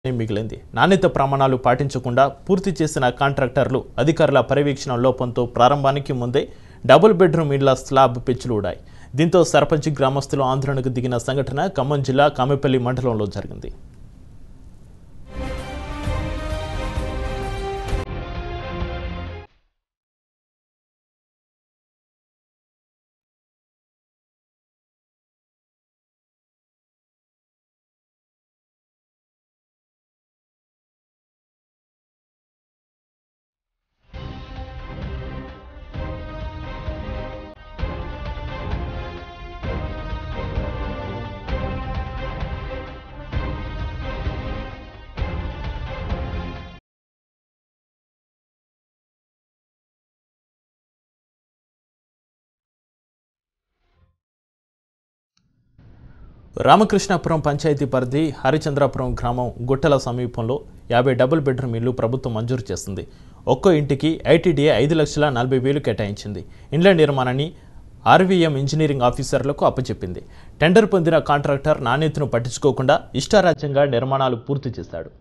మిగిలింది నాణ్యత ప్రమాణాలు పాటించకుండా పూర్తి చేసిన కాంట్రాక్టర్లు అధికారుల పర్యవేక్షణ లోపంతో ప్రారంభానికి ముందే డబుల్ బెడ్రూమ్ ఇళ్ల స్లాబ్ పెచ్చులు ఊడాయి దీంతో సర్పంచ్ గ్రామస్తులు ఆందోళనకు దిగిన సంఘటన ఖమ్మం జిల్లా కామెపల్లి మండలంలో జరిగింది రామకృష్ణాపురం పంచాయతీ పరిధి హరిచంద్రాపురం గ్రామం గుట్టల సమీపంలో యాభై డబుల్ బెడ్రూమ్ ఇల్లు ప్రభుత్వం మంజూరు చేసింది ఒక్కో ఇంటికి ఐటీడీఏ ఐదు లక్షల నలభై వేలు కేటాయించింది ఇండ్ల నిర్మాణాన్ని ఆర్వీఎం ఇంజనీరింగ్ ఆఫీసర్లకు అప్పచెప్పింది టెండర్ పొందిన కాంట్రాక్టర్ నాణ్యతను పట్టించుకోకుండా ఇష్టారాజ్యంగా నిర్మాణాలు పూర్తి చేశాడు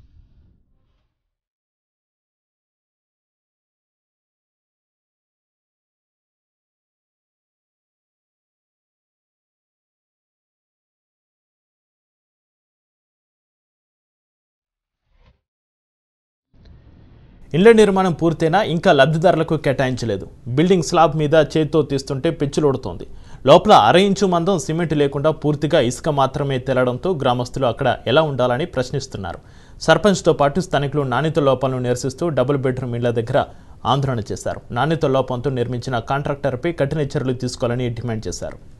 ఇళ్ల నిర్మాణం పూర్తయినా ఇంకా లబ్ధిదారులకు కేటాయించలేదు బిల్డింగ్ స్లాబ్ మీద చేత్తో తీస్తుంటే పెచ్చులోడుతోంది లోపల అర ఇంచు మందం సిమెంట్ లేకుండా పూర్తిగా ఇసుక మాత్రమే తేలడంతో గ్రామస్తులు అక్కడ ఎలా ఉండాలని ప్రశ్నిస్తున్నారు సర్పంచ్తో పాటు స్థానికులు నాణ్యత లోపాలను నిరసిస్తూ డబుల్ బెడ్రూమ్ ఇళ్ల దగ్గర ఆందోళన చేశారు నాణ్యత లోపంతో నిర్మించిన కాంట్రాక్టర్పై కఠిన చర్యలు తీసుకోవాలని డిమాండ్ చేశారు